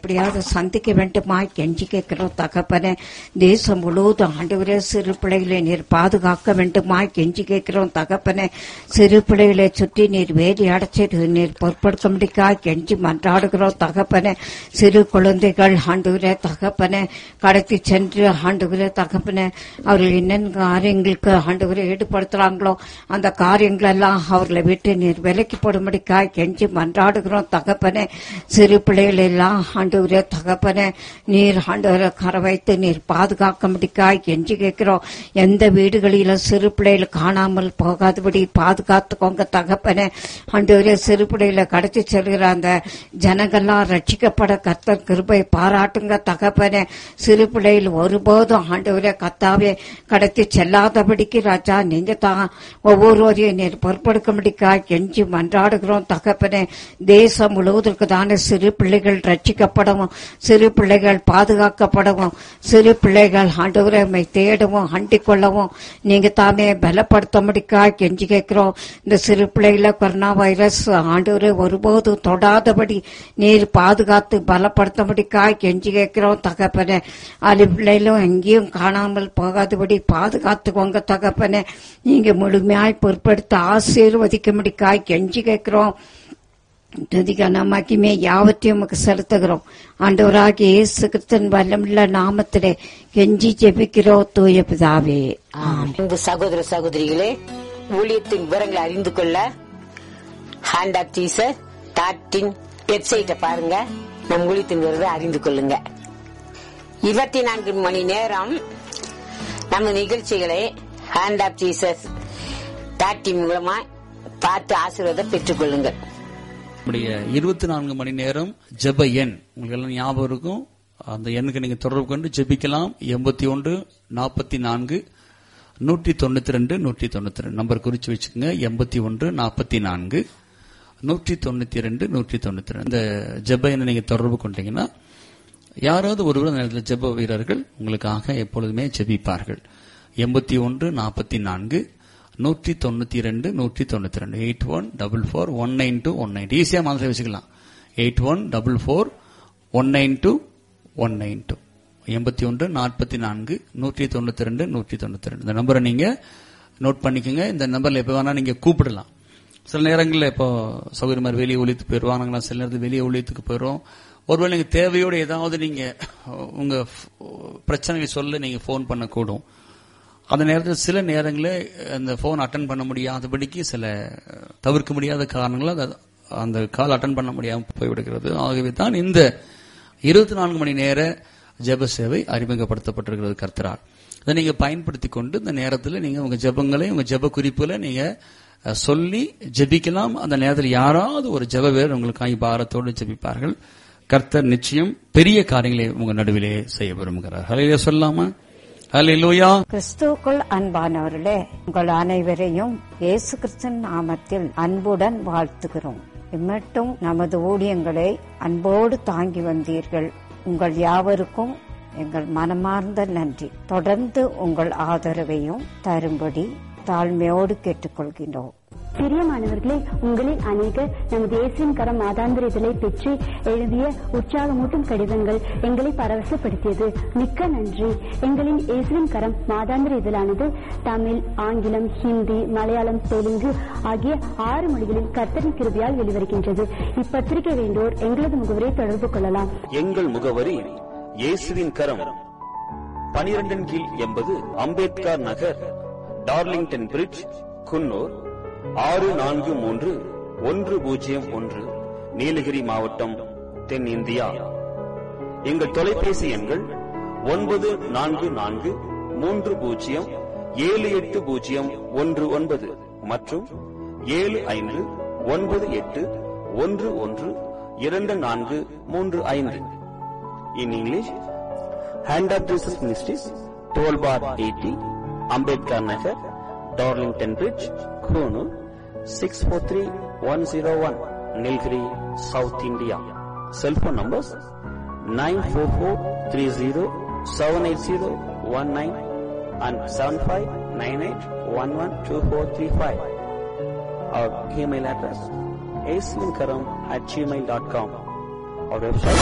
எப்படியாவது சந்திக்க வேண்டுமா கெஞ்சி கேட்கிறோம் தகப்பனே தேசம் முழுவதும் ஆண்டவரே சிறு பிள்ளைகளை நீர் பாதுகாக்க வேண்டுமா கெஞ்சி கேட்கிறோம் தகப்பனே சிறு பிள்ளைகளை சுற்றி நீர் வேலி அடைச்சி நீர் பொறுப்படுத்த முடிக்கா கெஞ்சி மன்றாடுகிறோம் தகப்பனே சிறு குழந்தைகள் ஆண்டவரே தகப்பனே கடத்தி சென்று ஆண்டவரே தகப்பனே அவர்கள் என்னென்ன காரியங்களுக்கு ஆண்டவரை ஈடுபடுத்துறாங்களோ அந்த காரியங்கள் எல்லாம் அவர்களை விட்டு நீர் விலக்கி போடும்படிக்கா கெஞ்சி மன்றாடுகிறோம் தகப்பனே சிறு பிள்ளைகள் எல்லாம் ஆண்டவரே தகப்பனே நீர் ஆண்டவரை கரை வைத்து நீர் பாதுகாக்க முடிக்கா கெஞ்சி கேட்கிறோம் எந்த வீடுகளிலும் சிறு பிள்ளைகள் காணாமல் போகாதபடி பாதுகாத்துக்கோங்க தகப்பனே ஆண்டவரே சிறு பிள்ளைகளை கடத்தி செல்கிற அந்த ஜனங்கள்லாம் ரட்சிக்கப்பட கர்த்தர் கிருபை பாராட்டுங்க தகப்பனே சிறு பிள்ளைகள் ஒருபோதும் ஆண்டவரே கத்தாவே கடத்தி செல்லாதபடிக்கு ராஜா நீங்க தான் ஒவ்வொருவரையும் நீர் பொறுப்படுக்கும்படிக்கா கெஞ்சி மன்றாடுகிறோம் தகப்பனே தேசம் முழுவதற்கு தானே சிறு பிள்ளைகள் ரட்சிக்கப்படவும் சிறு பிள்ளைகள் பாதுகாக்கப்படவும் சிறு பிள்ளைகள் ஆண்டவரை தேடவும் அண்டிக் கொள்ளவும் நீங்க தாமே பலப்படுத்தும்படிக்கா கெஞ்சி கேட்கிறோம் இந்த சிறு பிள்ளைகளை கொரோனா வைரஸ் ஆண்டவரை ஒருபோதும் தொடாதபடி நீர் பாதுகாத்து பலப்படுத்தும்படிக்கா கெஞ்சி கேட்கிறோம் தகப்பனே அது பிள்ளைகளும் எங்கேயும் காணாமல் போகாதபடி பாதுகாத்துக்கோங்க தகப்பனே நீங்க முழுமையாய் பொறுப்படுத்த ஆசீர்வதிக்கும்படிக்காய் கெஞ்சி கேட்கிறோம் துதிக்கான மகிமே யாவற்றையும் உமக்கு செலுத்துகிறோம் ஆண்டவராகிய இயேசு கிறிஸ்தன் வல்லமுள்ள நாமத்திலே கெஞ்சி ஜெபிக்கிறோம் தூய பிதாவே ஆமென். அன்பு சகோதர சகோதரிகளே ஊழியத்தின் விவரங்களை அறிந்து கொள்ள ஹேண்ட் ஆஃப் டீசர் டாட்டின் வெப்சைட்டை பாருங்க நம் ஊழியத்தின் விவரத்தை அறிந்து கொள்ளுங்க இருபத்தி நான்கு மணி நேரம் நம்ம நிகழ்ச்சிகளை ஹேண்ட் ஆஃப் ஜீசஸ் டாட்டின் மூலமா பார்த்து ஆசீர்வாதம் பெற்றுக் கொள்ளுங்கள் நம்முடைய இருபத்தி நான்கு மணி நேரம் ஜெப எண் உங்களுக்கு எல்லாம் ஞாபகம் இருக்கும் அந்த எண்ணுக்கு நீங்க தொடர்பு கொண்டு ஜெபிக்கலாம் எண்பத்தி ஒன்று நாற்பத்தி நான்கு நூற்றி தொண்ணூத்தி ரெண்டு நூற்றி தொண்ணூத்தி ரெண்டு நம்பர் குறிச்சு வச்சுக்கோங்க எண்பத்தி ஒன்று நாற்பத்தி நான்கு நூற்றி தொண்ணூத்தி ரெண்டு நூற்றி தொண்ணூத்தி ரெண்டு இந்த ஜெப எண்ணை நீங்க தொடர்பு கொண்டீங்கன்னா யாராவது ஒருவர் அந்த நேரத்தில் ஜெப வீரர்கள் உங்களுக்காக எப்பொழுதுமே ஜெபிப்பார்கள் எண்பத்தி ஒன்று நாற்பத்தி நான்கு நூற்றி தொண்ணூத்தி ரெண்டு நூற்றி தொண்ணூத்தி ரெண்டு eight one double four one nine two one nine ஈஸியா மாதிரி வச்சுக்கலாம் eight one double four one nine two one nine two எண்பத்தி ஒன்று நாற்பத்தி நான்கு நூற்றி தொண்ணூத்தி ரெண்டு நூற்றி தொண்ணூத்தி ரெண்டு இந்த நம்பரை நீங்க நோட் பண்ணிக்கோங்க இந்த நம்பர்ல எப்ப வேணா நீங்க கூப்பிடலாம் சில நேரங்களில் இப்போ சௌகரிய மாதிரி வெளியே ஒழித்து போயிடுவாங்க சில நேரத்தில் வெளியே ஒழித்துக்கு போயிடும் ஒருவேளை நீங்க தேவையோடு ஏதாவது நீங்க உங்க பிரச்சனைகளை சொல்ல நீங்க ஃபோன் பண்ணக்கூடும் அந்த நேரத்தில் சில நேரங்களில் அந்த ஃபோன் அட்டன் பண்ண முடியாதபடிக்கு சில தவிர்க்க முடியாத காரணங்களால் அது- அந்த கால் அட்டன் பண்ண முடியாமல் போய்விடுகிறது ஆகவே தான் இந்த இருபத்தி நான்கு மணி நேர ஜெப சேவை அறிமுகப்படுத்தப்பட்டிருக்கிறது கர்த்தரால் இதை நீங்க பயன்படுத்தி கொண்டு இந்த நேரத்தில் நீங்க உங்க ஜெபங்களை உங்க ஜெப குறிப்புகளை நீங்க அஹ், சொல்லி ஜெபிக்கலாம் அந்த நேரத்தில் யாராவது ஒரு ஜெப வீரர் உங்களுக்காக பாரத்தோடு ஜெபிப்பார்கள் கர்த்தர் நிச்சயம் பெரிய காரியங்களை உங்க நடுவிலே செய்ய விரும்புகிறார் ஹலையிலே சொல்லாமா ஹalleluya கிறிஸ்துவுக்குள் அன்பானவர்களே உங்கள் அனைவரையும் இயேசு கிறிஸ்தன் நாமத்தில் அன்புடன் வாழ்த்துகிறோம் இம்மட்டும் நமது ஊழியங்களை அன்போடு தாங்கி வந்தீர்கள் உங்கள் யாவருக்கும் எங்கள் மனமார்ந்த நன்றி தொடர்ந்து உங்கள் ஆதரவையும் தரும்படி தாழ்மையோடு கேட்டுக்கொள்கின்றோம் பிரியமானவர்களே உங்களில் அநேகர் நமது இயேசுவின் கரம் மாதாந்திர இதழை பெற்று எழுதிய உற்சாகமூட்டும் கடிதங்கள் எங்களை பரவசப்படுத்தியது மிக்க நன்றி எங்களின் இயேசுவின் கரம் மாதாந்திர இதழானது தமிழ் ஆங்கிலம் ஹிந்தி மலையாளம் தெலுங்கு ஆகிய ஆறு மொழிகளில் கர்த்தரின் கிருபையால் வெளிவருகின்றது இப்பத்திரிகை வேண்டோர் எங்களது முகவரை தொடர்பு கொள்ளலாம் எங்கள் முகவரி இயேசுவின் கரம் பனிரெண்டின் கீழ் எண்பது அம்பேத்கர் நகர் டார்லிங்டன் பிரிட்ஜ் குன்னூர் ஆறு நான்கு மூன்று ஒன்று பூஜ்ஜியம் ஒன்று நீலகிரி மாவட்டம் தென்னிந்தியா எங்கள் தொலைபேசி எண்கள் ஒன்பது நான்கு நான்கு மூன்று பூஜ்ஜியம் ஏழு எட்டு பூஜ்ஜியம் ஒன்று ஒன்பது மற்றும் ஏழு ஐந்து ஒன்பது எட்டு ஒன்று ஒன்று இரண்டு நான்கு மூன்று ஐந்து in English hand of Jesus ministries twelve bar eighty Ambedkar Nagar Darlington bridge Coonoor six four three one zero one Nilgiri south India cellphone numbers nine four four three zero seven eight zero one nine and seven five nine eight one one two four three five our email address asiankaram at gmail dot com our website